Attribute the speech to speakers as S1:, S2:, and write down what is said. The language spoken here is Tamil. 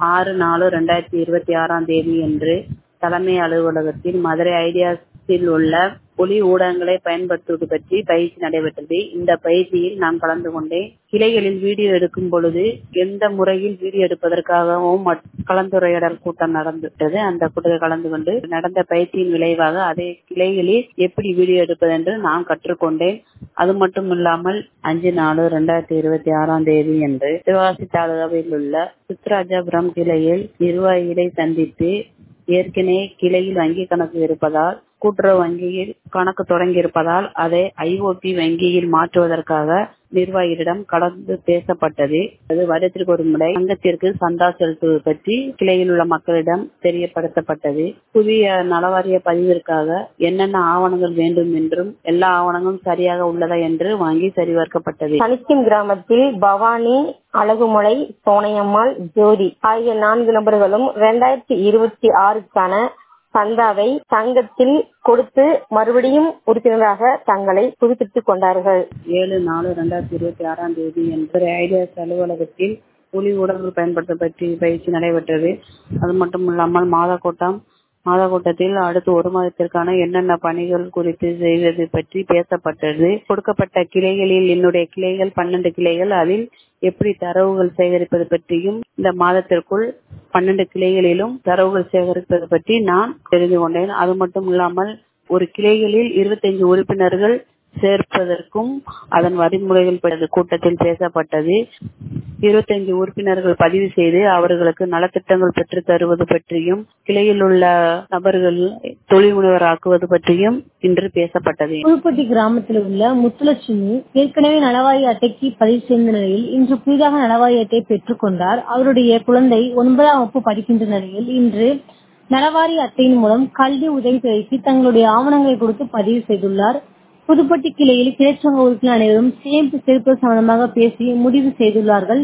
S1: ஆறு நாலு ரெண்டாயிரத்தி இருபத்தி ஆறாம் தேதி அன்று தலைமை அலுவலகத்தில் மதுரை ஐடியாஸில் உள்ள ஒலி ஊடகங்களை பயன்படுத்துவது பற்றி பயிற்சி நடைபெற்றது இந்த பயிற்சியில் நான் கலந்து கொண்டேன் கிளைகளில் வீடியோ எடுக்கும் பொழுது எந்த முறையில் வீடியோ எடுப்பதற்காகவும் கலந்துரையாடல் கூட்டம் நடந்துவிட்டது அந்த கூட்டத்தில் கலந்து கொண்டு நடந்த பயிற்சியின் விளைவாக அதே கிளைகளில் எப்படி வீடியோ எடுப்பது என்று நான் கற்றுக்கொண்டேன் அது மட்டும் இல்லாமல் அஞ்சு நாலு ரெண்டாயிரத்தி இருபத்தி ஆறாம் தேதி அன்று சிவகாசி தாலுகாவில் உள்ள சித்ராஜாபுரம் கிளையில் நிர்வாகிகளை சந்தித்து ஏற்கனவே கிளையில் வங்கி கணக்கு இருப்பதால் கூட்டுறவு வங்கியில் கணக்கு தொடங்கி இருப்பதால் அதை ஐஓபி வங்கியில் மாற்றுவதற்காக நிர்வாகிகளிடம் கலந்து பேசப்பட்டது அது வருடத்திற்கு ஒரு முறை சங்கத்திற்கு சந்தா செலுத்துவது பற்றி கிளையில் உள்ள மக்களிடம் தெரியப்படுத்தப்பட்டது புதிய நலவாரிய பதிவிற்காக என்னென்ன ஆவணங்கள் வேண்டும் என்றும் எல்லா ஆவணங்களும் சரியாக உள்ளதா என்று வாங்கி சரிபார்க்கப்பட்டது
S2: சனிக்கிம் கிராமத்தில் பவானி அழகுமலை சோனையம்மாள் ஜோதி ஆகிய நான்கு நபர்களும் இரண்டாயிரத்தி இருபத்தி ஆறுக்கான சந்தாவை சங்கத்தில் கொடுத்து மறுபடியும் உறுப்பினராக தங்களை புதுப்பித்துக் கொண்டார்கள்
S1: ஏழு நாலு ரெண்டாயிரத்தி இருபத்தி ஆறாம் தேதி என்று ஐடியாஸ் அலுவலகத்தில் ஒலி ஊடகங்கள் பயன்படுத்த பற்றி பயிற்சி நடைபெற்றது அது மட்டும் இல்லாமல் மாத கூட்டம் மாத கூட்டத்தில் அடுத்து ஒரு மாதத்திற்கான என்னென்ன பணிகள் குறித்து செய்வது பற்றி பேசப்பட்டது கொடுக்கப்பட்ட கிளைகளில் என்னுடைய கிளைகள் பன்னெண்டு கிளைகள் அதில் எப்படி தரவுகள் சேகரிப்பது பற்றியும் இந்த மாதத்திற்குள் பன்னெண்டு கிளைகளிலும் தரவுகள் சேகரிப்பது பற்றி நான் தெரிந்து கொண்டேன் அது மட்டும் இல்லாமல் ஒரு கிளைகளில் இருபத்தஞ்சு உறுப்பினர்கள் சேர்ப்பதற்கும் அதன் வழிமுறைகள் கூட்டத்தில் பேசப்பட்டது இருபத்தஞ்சு உறுப்பினர்கள் பதிவு செய்து அவர்களுக்கு நலத்திட்டங்கள் பெற்று தருவது பற்றியும் கிளையில் உள்ள நபர்கள் தொழில் முனைவர் ஆக்குவது பற்றியும் இன்று பேசப்பட்டது
S3: புதுப்பட்டி கிராமத்தில் உள்ள முத்துலட்சுமி ஏற்கனவே நலவாரி அட்டைக்கு பதிவு செய்த நிலையில் இன்று புதிதாக நலவாரி அட்டை பெற்றுக் கொண்டார் அவருடைய குழந்தை ஒன்பதாம் வகுப்பு படிக்கின்ற நிலையில் இன்று நலவாரி அட்டையின் மூலம் கல்வி உதவித்தொகைக்கு தங்களுடைய ஆவணங்களை கொடுத்து பதிவு செய்துள்ளார் புதுப்பட்டி கிளையில் கிளைச்சங்க உறுப்பினர் அனைவரும் சேமிப்பு சேர்ப்பது சம்பந்தமாக பேசி முடிவு செய்துள்ளார்கள்